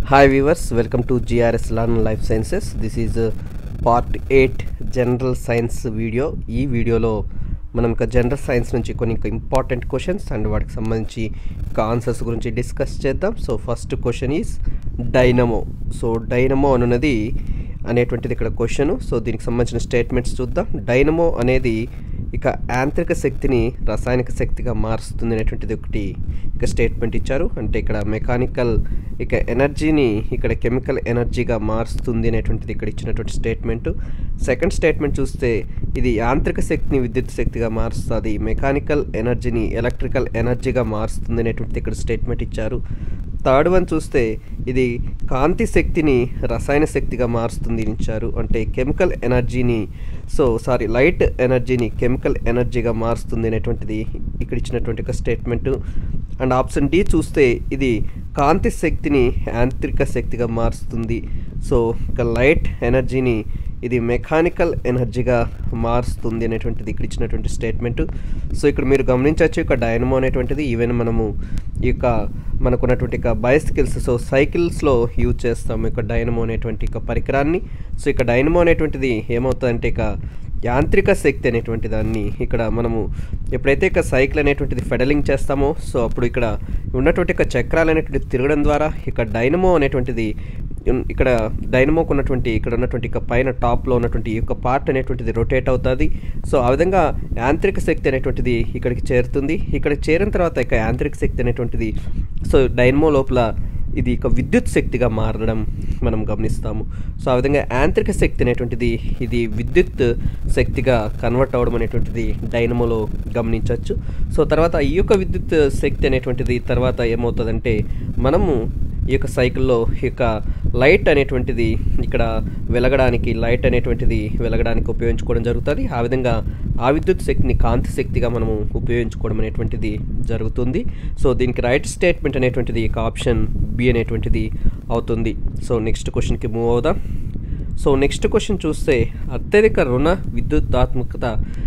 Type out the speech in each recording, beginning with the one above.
hi viewers welcome to GRS learn life sciences this is part eight general science video ఈ వీడియోలో మనం ఇక general science నుంచి కొన్ని ఇంపార్టెంట్ క్వశ్చన్స్ అండ్ వాటికి సంబంధించి ఇక ఆన్సర్స్ గురించి డిస్కస్ చేద్దాం so first question is dynamo so dynamo అనున్నది అనేటువంటిది ఇక్కడ క్వశ్చన్ సో దీనికి సంబంధించిన స్టేట్మెంట్స్ చూద్దాం డైనమో అనేది ఇక యాంత్రిక శక్తిని రసాయనిక శక్తిగా మారుస్తుంది అనేటువంటిది ఒకటి ఇక స్టేట్మెంట్ ఇచ్చారు అంటే ఇక్కడ మెకానికల్ ఇక ఎనర్జీని ఇక్కడ కెమికల్ ఎనర్జీగా మారుస్తుంది అనేటువంటిది ఇక్కడ ఇచ్చినటువంటి స్టేట్మెంట్ సెకండ్ స్టేట్మెంట్ చూస్తే ఇది యాంత్రిక శక్తిని విద్యుత్ శక్తిగా మారుస్తుంది మెకానికల్ ఎనర్జీని ఎలక్ట్రికల్ ఎనర్జీగా మారుస్తుంది అనేటువంటిది ఇక్కడ స్టేట్మెంట్ ఇచ్చారు థర్డ్ వన్ చూస్తే ఇది కాంతి శక్తిని రసాయన శక్తిగా మారుస్తుంది అని ఇచ్చారు అంటే కెమికల్ ఎనర్జీని సో సారీ లైట్ ఎనర్జీని కెమికల్ ఎనర్జీగా మారుస్తుంది అనేటువంటిది ఇక్కడ ఇచ్చినటువంటి ఒక స్టేట్మెంట్ అండ్ ఆప్షన్ డి చూస్తే ఇది కాంతి శక్తిని యాంత్రిక శక్తిగా మారుస్తుంది సో ఇక లైట్ ఎనర్జీని ఇది మెకానికల్ ఎనర్జీగా మారుస్తుంది అనేటువంటిది ఇక్కడ ఇచ్చినటువంటి స్టేట్మెంట్ సో ఇక్కడ మీరు గమనించవచ్చు ఇక డైనమో అనేటువంటిది ఈవెన్ మనము ఈ యొక్క మనకున్నటువంటి ఇక బైసికల్స్ సో సైకిల్స్లో యూజ్ చేస్తాము ఇక డైనమో అనేటువంటి ఇక పరికరాన్ని సో ఇక డైనమో అనేటువంటిది ఏమవుతుందంటే ఇక యాంత్రిక శక్తి అనేటువంటి దాన్ని ఇక్కడ మనము ఎప్పుడైతే ఇక సైకిల్ అనేటువంటిది ఫెడలింగ్ చేస్తామో సో అప్పుడు ఇక్కడ ఉన్నటువంటి ఇక చక్రాలు అనేటువంటిది తిరగడం ద్వారా ఇక డైనమో అనేటువంటిది ఇక్కడ డైనమోకు ఉన్నటువంటి ఇక్కడ ఉన్నటువంటి ఇక పైన టాప్లో ఉన్నటువంటి ఈ యొక్క పార్ట్ అనేటువంటిది రొటేట్ అవుతుంది సో ఆ విధంగా యాంత్రిక శక్తి అనేటువంటిది ఇక్కడికి చేరుతుంది ఇక్కడ చేరిన తర్వాత ఇక యాంత్రిక శక్తి అనేటువంటిది సో డైనమో లోపల ఇది ఇక విద్యుత్ శక్తిగా మారడం మనం గమనిస్తాము సో ఆ విధంగా యాంత్రిక శక్తి అనేటువంటిది ఇది విద్యుత్ శక్తిగా కన్వర్ట్ అవ్వడం అనేటువంటిది డైనమోలో గమనించవచ్చు సో తర్వాత ఈ యొక్క విద్యుత్ శక్తి అనేటువంటిది తర్వాత ఏమవుతుందంటే మనము ఈ యొక్క సైకిల్లో ఈ యొక్క లైట్ అనేటువంటిది ఇక్కడ వెలగడానికి లైట్ అనేటువంటిది వెలగడానికి ఉపయోగించుకోవడం జరుగుతుంది ఆ విధంగా ఆ విద్యుత్ శక్తిని కాంతి శక్తిగా మనము ఉపయోగించుకోవడం అనేటువంటిది జరుగుతుంది సో దీనికి రైట్ స్టేట్మెంట్ అనేటువంటిది ఇక ఆప్షన్ బి అనేటువంటిది అవుతుంది సో నెక్స్ట్ క్వశ్చన్కి మూవ్ అవుదాం సో నెక్స్ట్ క్వశ్చన్ చూస్తే అత్యధిక రుణ విద్యుత్తాత్మకత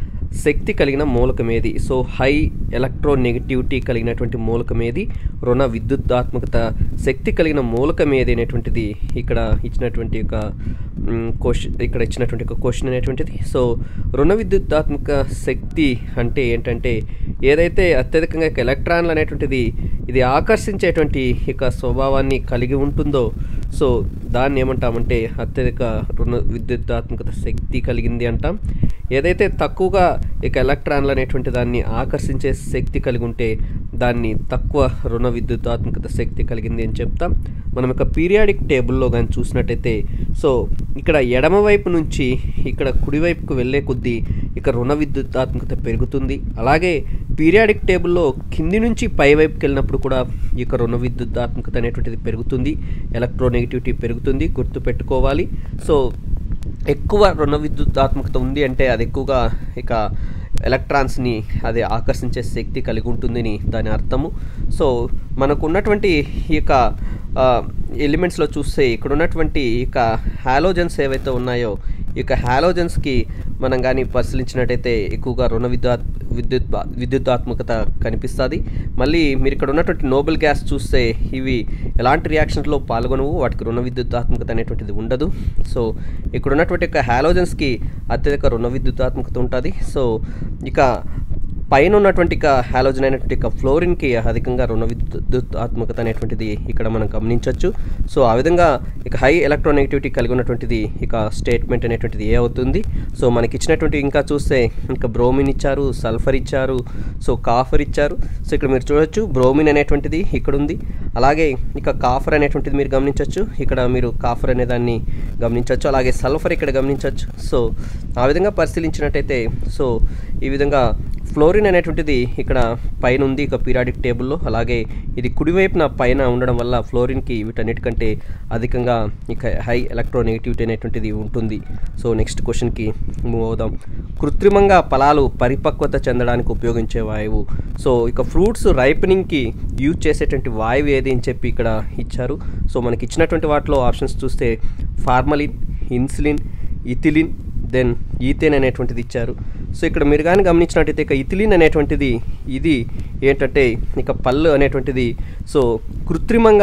శక్తి కలిగిన మూలకమేది సో హై ఎలక్ట్రోనెగటివిటీ కలిగినటువంటి మూలకమేది రుణ విద్యుత్తాత్మకత శక్తి కలిగిన మూలకమేది అనేటువంటిది ఇక్కడ ఇచ్చినటువంటి ఒక క్వశ్చన్ ఇక్కడ ఇచ్చినటువంటి ఒక క్వశ్చన్ అనేటువంటిది సో రుణ విద్యుత్తాత్మక శక్తి అంటే ఏంటంటే ఏదైతే అత్యధికంగా ఎలక్ట్రాన్లు అనేటువంటిది ఇది ఆకర్షించేటువంటి ఇక స్వభావాన్ని కలిగి ఉంటుందో సో దాన్ని ఏమంటామంటే అత్యధిక రుణ విద్యుత్తాత్మకత శక్తి కలిగింది అంటాం ఏదైతే తక్కువగా ఇక ఎలక్ట్రాన్లు అనేటువంటి దాన్ని ఆకర్షించే శక్తి కలిగి ఉంటే దాన్ని తక్కువ రుణ విద్యుత్తాత్మకత శక్తి కలిగింది అని చెప్తాం మనం ఇక పీరియాడిక్ టేబుల్లో కానీ చూసినట్టయితే సో ఇక్కడ ఎడమవైపు నుంచి ఇక్కడ కుడివైపుకు వెళ్ళే కొద్దీ ఇక రుణ విద్యుత్తాత్మకత పెరుగుతుంది అలాగే పీరియాడిక్ టేబుల్లో కింది నుంచి పై వైపుకి వెళ్ళినప్పుడు కూడా ఇక రుణ విద్యుత్తాత్మకత అనేటువంటిది పెరుగుతుంది ఎలక్ట్రోనెగటివిటీ పెరుగుతుంది గుర్తుపెట్టుకోవాలి సో ఎక్కువ రుణ విద్యుత్తాత్మకత ఉంది అంటే అది ఎక్కువగా ఇక ఎలక్ట్రాన్స్ని అది ఆకర్షించే శక్తి కలిగి ఉంటుందని దాని అర్థము సో మనకు ఉన్నటువంటి ఈ యొక్క ఎలిమెంట్స్లో చూస్తే ఇక్కడ ఉన్నటువంటి ఇక హాలోజన్స్ ఏవైతే ఉన్నాయో ఇక హాలోజన్స్కి మనం కానీ పరిశీలించినట్టయితే ఎక్కువగా రుణ విద్యుత్ విద్యుత్ విద్యుత్తాత్మకత కనిపిస్తుంది మళ్ళీ మీరు ఇక్కడ ఉన్నటువంటి నోబెల్ గ్యాస్ చూస్తే ఇవి ఎలాంటి రియాక్షన్స్లో పాల్గొనవు వాటికి రుణ విద్యుత్తాత్మకత అనేటువంటిది ఉండదు సో ఇక్కడ ఉన్నటువంటి యొక్క హాలోజన్స్కి అత్యధిక రుణ విద్యుత్తాత్మకత ఉంటుంది సో ఇక పైన ఉన్నటువంటి ఇక హాలోజన్ అయినటువంటి ఇక ఫ్లోరిన్కి అధికంగా రుణ విద్యుత్ ఆత్మకత అనేటువంటిది ఇక్కడ మనం గమనించవచ్చు సో ఆ విధంగా ఇక హై ఎలక్ట్రోనెగటివిటీ కలిగి ఉన్నటువంటిది ఇక స్టేట్మెంట్ అనేటువంటిది ఏ అవుతుంది సో మనకి ఇచ్చినటువంటి ఇంకా చూస్తే ఇంకా బ్రోమిన్ ఇచ్చారు సల్ఫర్ ఇచ్చారు సో కాఫర్ ఇచ్చారు సో ఇక్కడ మీరు చూడొచ్చు బ్రోమిన్ అనేటువంటిది ఇక్కడ ఉంది అలాగే ఇక కాఫర్ అనేటువంటిది మీరు గమనించవచ్చు ఇక్కడ మీరు కాఫర్ అనే దాన్ని గమనించవచ్చు అలాగే సల్ఫర్ ఇక్కడ గమనించవచ్చు సో ఆ విధంగా పరిశీలించినట్టయితే సో ఈ విధంగా ఫ్లోరిన్ అనేటువంటిది ఇక్కడ పైన ఉంది ఇక పీరియాడిక్ టేబుల్లో అలాగే ఇది కుడివైపున పైన ఉండడం వల్ల ఫ్లోరిన్కి వీటన్నిటికంటే అధికంగా ఇక హై ఎలక్ట్రోనెగటివిటీ అనేటువంటిది ఉంటుంది సో నెక్స్ట్ క్వశ్చన్కి మూవ్ అవుదాం కృత్రిమంగా ఫలాలు పరిపక్వత చెందడానికి ఉపయోగించే వాయువు సో ఇక ఫ్రూట్స్ రైపనింగ్కి యూజ్ చేసేటువంటి వాయువు ఏది అని చెప్పి ఇక్కడ ఇచ్చారు సో మనకి ఇచ్చినటువంటి వాటిలో ఆప్షన్స్ చూస్తే formalin insulin ethylene then ethane అనేటువంటిది ఇచ్చారు సో ఇక్కడ మీరు కానీ గమనించినట్టయితే ఇక ఇథిలిన్ అనేటువంటిది ఇది ఏంటంటే ఇక పళ్ళు అనేటువంటిది సో కృత్రిమంగా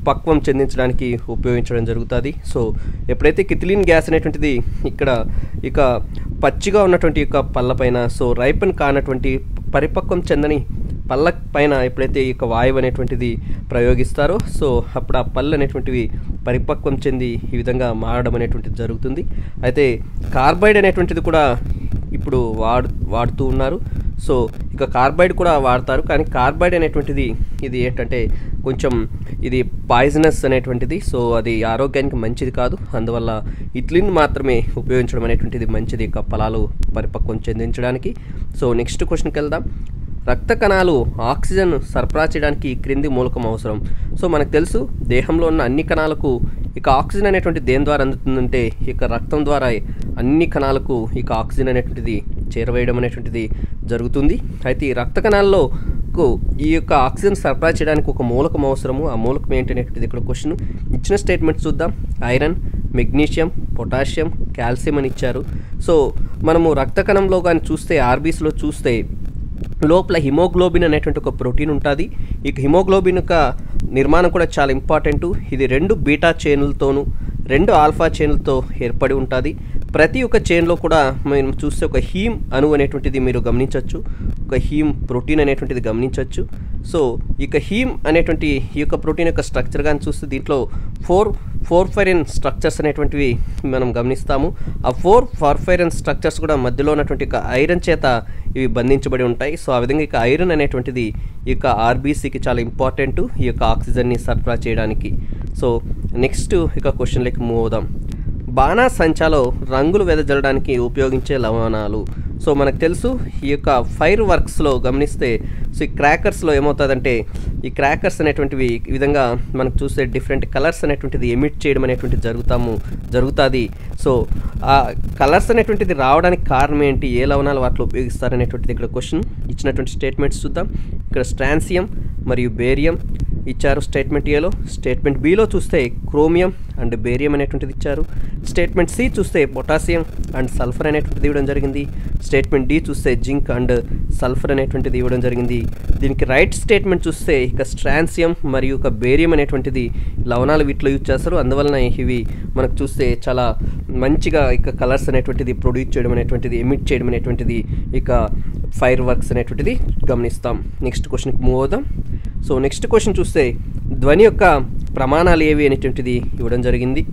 పక్వం చెందించడానికి ఉపయోగించడం జరుగుతుంది సో ఎప్పుడైతే కిథిలిన్ గ్యాస్ అనేటువంటిది ఇక్కడ ఇక పచ్చిగా ఉన్నటువంటి యొక్క పళ్ళపైన సో రైపన్ కానటువంటి పరిపక్వం చెందని పళ్ళ పైన ఎప్పుడైతే ఈ యొక్క వాయువు అనేటువంటిది ప్రయోగిస్తారో సో అప్పుడు ఆ పళ్ళు అనేటువంటివి పరిపక్వం చెంది ఈ విధంగా మారడం అనేటువంటిది జరుగుతుంది అయితే కార్బైడ్ అనేటువంటిది కూడా ఇప్పుడు వాడు వాడుతూ ఉన్నారు సో ఇక కార్బైడ్ కూడా వాడతారు కానీ కార్బైడ్ అనేటువంటిది ఇది ఏంటంటే కొంచెం ఇది పాయిజనస్ అనేటువంటిది సో అది ఆరోగ్యానికి మంచిది కాదు అందువల్ల ఇట్లిన్ మాత్రమే ఉపయోగించడం అనేటువంటిది మంచిది ఇక ఫలాలు పరిపక్వం చెందించడానికి సో నెక్స్ట్ క్వశ్చన్కి వెళ్దాం రక్త కణాలు ఆక్సిజన్ సరఫరా చేయడానికి ఈ క్రింది మూలకం అవసరం సో మనకు తెలుసు దేహంలో ఉన్న అన్ని కణాలకు ఇక ఆక్సిజన్ అనేటువంటి దేని ద్వారా అందుతుందంటే ఇక రక్తం ద్వారా అన్ని కణాలకు ఇక ఆక్సిజన్ అనేటువంటిది చేరవేయడం అనేటువంటిది జరుగుతుంది అయితే ఈ రక్త కణాల్లో కు ఈ యొక్క ఆక్సిజన్ సరఫరా చేయడానికి ఒక మూలకం అవసరము ఆ మూలకం ఏంటనేటువంటిది ఇక్కడ క్వశ్చన్ ఇచ్చిన స్టేట్మెంట్ చూద్దాం ఐరన్ మెగ్నీషియం పొటాషియం కాల్షియం అని ఇచ్చారు సో మనము రక్త కణంలో కానీ చూస్తే ఆర్బీస్లో చూస్తే లోపల హిమోగ్లోబిన్ అనేటువంటి ఒక ప్రోటీన్ ఉంటుంది ఇక హిమోగ్లోబిన్ యొక్క నిర్మాణం కూడా చాలా ఇంపార్టెంట్ ఇది రెండు బీటా చైన్లతోనూ రెండు ఆల్ఫా చైన్లతో ఏర్పడి ఉంటుంది ప్రతి ఒక్క చైన్లో కూడా మనం చూస్తే ఒక హీమ్ అణు అనేటువంటిది మీరు గమనించవచ్చు ఒక హీమ్ ప్రోటీన్ అనేటువంటిది గమనించవచ్చు సో ఇక హీమ్ అనేటువంటి ఈ యొక్క ప్రోటీన్ యొక్క స్ట్రక్చర్ కానీ చూస్తే దీంట్లో ఫోర్ ఫోర్ఫైరన్ స్ట్రక్చర్స్ అనేటువంటివి మనం గమనిస్తాము ఆ ఫోర్ ఫార్ఫైరన్ స్ట్రక్చర్స్ కూడా మధ్యలో ఉన్నటువంటి ఇక ఐరన్ చేత ఇవి బంధించబడి ఉంటాయి సో ఆ విధంగా ఇక ఐరన్ అనేటువంటిది ఈ యొక్క ఆర్బీసీకి చాలా ఇంపార్టెంట్ ఈ యొక్క ఆక్సిజన్ని సరఫరా చేయడానికి సో నెక్స్ట్ ఇక క్వశ్చన్లకి మూవ్ అవుదాం బాణాసంచాలో రంగులు వెదజల్లడానికి ఉపయోగించే లవణాలు సో మనకు తెలుసు ఈ యొక్క ఫైర్ వర్క్స్లో గమనిస్తే సో ఈ క్రాకర్స్లో ఏమవుతుందంటే ఈ క్రాకర్స్ అనేటువంటివి ఈ విధంగా మనకు చూస్తే డిఫరెంట్ కలర్స్ అనేటువంటిది ఎమిట్ చేయడం అనేటువంటిది జరుగుతాము జరుగుతుంది సో ఆ కలర్స్ అనేటువంటిది రావడానికి కారణం ఏంటి ఏ లవణాలు వాటిలో ఉపయోగిస్తారు అనేటువంటిది ఇక్కడ క్వశ్చన్ ఇచ్చినటువంటి స్టేట్మెంట్స్ చూద్దాం ఇక్కడ స్ట్రాన్సియం మరియు బేరియం ఇచ్చారు స్టేట్మెంట్ ఏలో స్టేట్మెంట్ బిలో చూస్తే క్రోమియం అండ్ బేరియం అనేటువంటిది ఇచ్చారు స్టేట్మెంట్ సి చూస్తే పొటాసియం అండ్ సల్ఫర్ అనేటువంటిది ఇవ్వడం జరిగింది స్టేట్మెంట్ డి చూస్తే జింక్ అండ్ సల్ఫర్ అనేటువంటిది ఇవ్వడం జరిగింది దీనికి రైట్ స్టేట్మెంట్ చూస్తే ఇక స్ట్రాన్సియం మరియు ఇక బేరియం అనేటువంటిది లవణాలు వీటిలో యూజ్ చేస్తారు అందువలన ఇవి మనకు చూస్తే చాలా మంచిగా ఇక కలర్స్ అనేటువంటిది ప్రొడ్యూస్ చేయడం అనేటువంటిది ఎమిట్ చేయడం అనేటువంటిది ఇక ఫైర్ వర్క్స్ అనేటువంటిది గమనిస్తాం నెక్స్ట్ క్వశ్చన్కి మూవ్ అవుదాం సో నెక్స్ట్ క్వశ్చన్ చూస్తే ధ్వని యొక్క ప్రమాణాలు ఏవి అనేటువంటిది ఇవ్వడం జరిగింది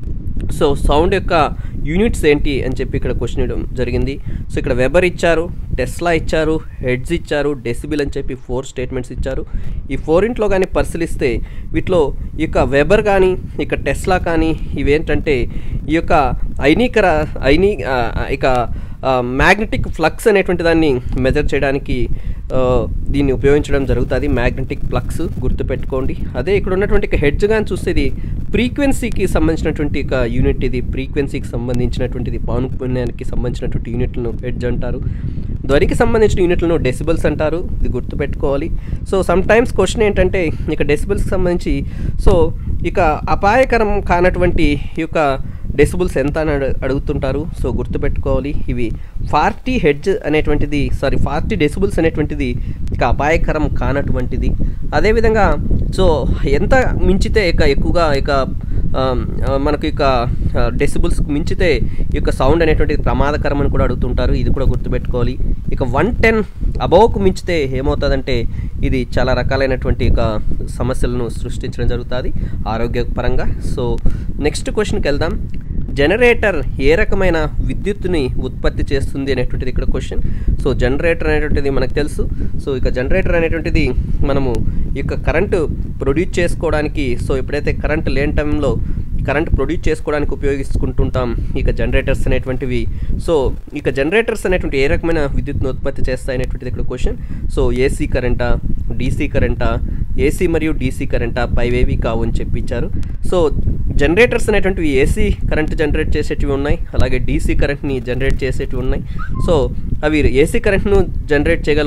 సో సౌండ్ యొక్క యూనిట్స్ ఏంటి అని చెప్పి ఇక్కడ క్వశ్చన్ ఇవ్వడం జరిగింది సో ఇక్కడ వెబర్ ఇచ్చారు టెస్లా ఇచ్చారు హెడ్స్ ఇచ్చారు డెసిబిల్ అని చెప్పి ఫోర్ స్టేట్మెంట్స్ ఇచ్చారు ఈ ఫోరింట్లో కానీ పరిశీలిస్తే వీటిలో ఈ యొక్క వెబర్ కానీ ఇక టెస్లా కానీ ఇవేంటంటే ఈ యొక్క ఐనీకర ఐనీ ఆ, ఇక మ్యాగ్నెటిక్ ఫ్లక్స్ అనేటువంటి దాన్ని మెజర్ చేయడానికి ఆ, దీన్ని ఉపయోగించడం జరుగుతుంది మ్యాగ్నెటిక్ ఫ్లక్స్ గుర్తుపెట్టుకోండి అదే ఇక్కడ ఉన్నటువంటి హెడ్జ్ కానీ చూస్తే ఇది ఫ్రీక్వెన్సీకి సంబంధించినటువంటి ఒక యూనిట్ ఇది ఫ్రీక్వెన్సీకి సంబంధించినటువంటిది పౌనపుణ్యానికి సంబంధించినటువంటి యూనిట్లను హెడ్జ్ అంటారు ధ్వనికి సంబంధించిన యూనిట్లను డెసిబల్స్ అంటారు ఇది గుర్తుపెట్టుకోవాలి సో సమ్ టైమ్స్ క్వశ్చన్ ఏంటంటే ఇక డెసిబల్స్కి సంబంధించి సో ఇక అపాయకరం కానటువంటి ఈ యొక్క డెసిబుల్స్ ఎంత అని అడు- అడుగుతుంటారు సో గుర్తుపెట్టుకోవాలి ఇవి ఫార్టీ హెడ్జ్ అనేటువంటిది సారీ ఫార్టీ డెసిబుల్స్ అనేటువంటిది ఇక అపాయకరం కానటువంటిది అదేవిధంగా సో ఎంత మించితే ఇక ఎక్కువగా ఇక ఆ, ఆ, మనకు ఇక డెసిబుల్స్ మించితే ఈ యొక్క సౌండ్ అనేటువంటిది ప్రమాదకరం అని కూడా అడుగుతుంటారు ఇది కూడా గుర్తుపెట్టుకోవాలి ఇక వన్ టెన్ అబౌవ్కు మించితే ఏమవుతుందంటే ఇది చాలా రకాలైనటువంటి ఇక సమస్యలను సృష్టించడం జరుగుతుంది ఆరోగ్యపరంగా సో నెక్స్ట్ క్వశ్చన్కి వెళ్దాం జనరేటర్ ఏ రకమైన విద్యుత్తుని ఉత్పత్తి చేస్తుంది అనేటువంటిది ఇక్కడ క్వశ్చన్ సో జనరేటర్ అనేటువంటిది మనకు తెలుసు సో ఇక జనరేటర్ అనేటువంటిది మనము ఈ యొక్క కరెంటు ప్రొడ్యూస్ చేసుకోవడానికి సో ఎప్పుడైతే కరెంట్ లేని టైంలో కరెంట్ ప్రొడ్యూస్ చేసుకోవడానికి ఉపయోగించుకుంటుంటాం ఇక జనరేటర్స్ అనేటువంటివి సో ఇక జనరేటర్స్ అనేటువంటి ఏ రకమైన విద్యుత్ను ఉత్పత్తి చేస్తాయి అనేటువంటిది ఇక్కడ క్వశ్చన్ సో ఏసీ కరెంటా డీసీ కరెంటా ఏసీ మరియు డీసీ కరెంటా పైవేవి కావు అని చెప్పించారు సో జనరేటర్స్ అనేటువంటివి ఏసీ కరెంట్ జనరేట్ చేసేటివి ఉన్నాయి అలాగే డీసీ కరెంట్ని జనరేట్ చేసేటివి ఉన్నాయి సో అవి ఏసీ కరెంట్ను జనరేట్ చేయగలవు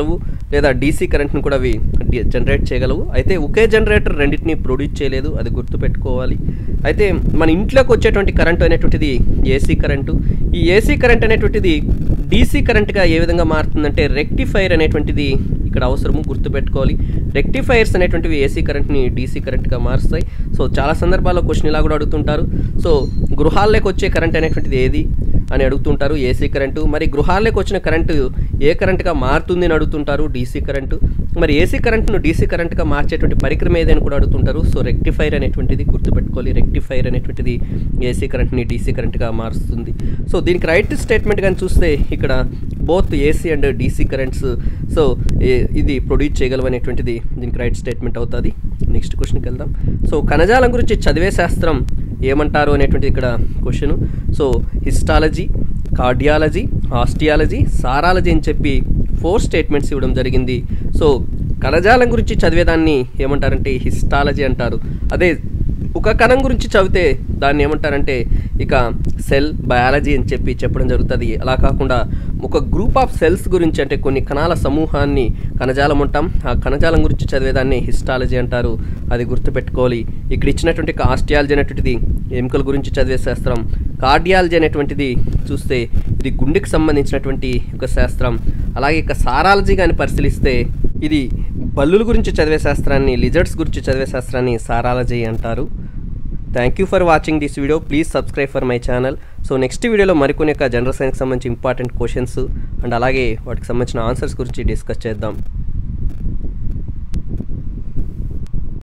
లేదా డీసీ కరెంట్ని కూడా అవి జనరేట్ చేయగలవు అయితే ఒకే జనరేటర్ రెండింటిని ప్రొడ్యూస్ చేయలేదు అది గుర్తుపెట్టుకోవాలి అయితే మన ఇంట్లోకి వచ్చేటువంటి కరెంటు అనేటువంటిది ఏసీ కరెంటు ఈ ఏసీ కరెంట్ అనేటువంటిది డీసీ కరెంట్గా ఏ విధంగా మారుతుందంటే రెక్టిఫైర్ అనేటువంటిది ఇక్కడ అవసరము గుర్తుపెట్టుకోవాలి రెక్టిఫైర్స్ అనేటువంటివి ఏసీ కరెంట్ని డీసీ కరెంట్గా మారుస్తాయి సో చాలా సందర్భాల్లో క్వశ్చన్ ఇలా కూడా అడుగుతుంటారు సో గృహాల్లోకి వచ్చే కరెంట్ అనేటువంటిది ఏది అని అడుగుతుంటారు ఏసీ కరెంటు మరి గృహాల్లోకి వచ్చిన కరెంటు ఏ కరెంట్గా మారుతుంది అని అడుగుతుంటారు డీసీ కరెంటు మరి ఏసీ కరెంట్ను డీసీ కరెంట్గా మార్చేటువంటి పరికరం ఏదని కూడా అడుగుతుంటారు సో రెక్టిఫైర్ అనేటువంటిది గుర్తుపెట్టుకోవాలి రెక్టిఫైర్ అనేటువంటిది ఏసీ కరెంట్ని డీసీ కరెంట్గా మారుస్తుంది సో దీనికి రైట్ స్టేట్మెంట్ కానీ చూస్తే ఇక్కడ both AC and DC currents so ఇది ప్రొడ్యూస్ చేయగలవనేటువంటిది దీనికి రైట్ స్టేట్మెంట్ అవుతుంది నెక్స్ట్ క్వశ్చన్కి వెళ్దాం సో కణజాలం గురించి చదివే శాస్త్రం ఏమంటారు అనేటువంటిది ఇక్కడ question so histology cardiology osteology saurology అని చెప్పి ఫోర్ స్టేట్మెంట్స్ ఇవ్వడం జరిగింది సో కణజాలం గురించి చదివేదాన్ని ఏమంటారంటే హిస్టాలజీ అంటారు అదే ఒక కణం గురించి చదివితే దాన్ని ఏమంటారంటే ఇక సెల్ బయాలజీ అని చెప్పి చెప్పడం జరుగుతుంది అలా కాకుండా ఒక గ్రూప్ ఆఫ్ సెల్స్ గురించి అంటే కొన్ని కణాల సమూహాన్ని కణజాలం ఉంటాం ఆ కణజాలం గురించి చదివేదాన్ని హిస్టాలజీ అంటారు అది గుర్తుపెట్టుకోవాలి ఇక్కడ ఇచ్చినటువంటి ఆస్టియాలజీ అనేటువంటిది ఎముకల గురించి చదివే శాస్త్రం కార్డియాలజీ అనేటువంటిది చూస్తే ఇది గుండెకి సంబంధించినటువంటి ఒక శాస్త్రం అలాగే ఇక సారాలజీ కానీ పరిశీలిస్తే ఇది బల్లుల గురించి చదివే శాస్త్రాన్ని లిజర్డ్స్ గురించి చదివే శాస్త్రాన్ని సారాలజీ అంటారు thank you for watching this video please subscribe for my channel so next వీడియోలో మరికొన్ని యొక్క జనరల్ సైన్స్ సంబంధించి ఇంపార్టెంట్ క్వశ్చన్స్ అండ్ అలాగే వాటికి సంబంధించిన ఆన్సర్స్ గురించి డిస్కస్ చేద్దాం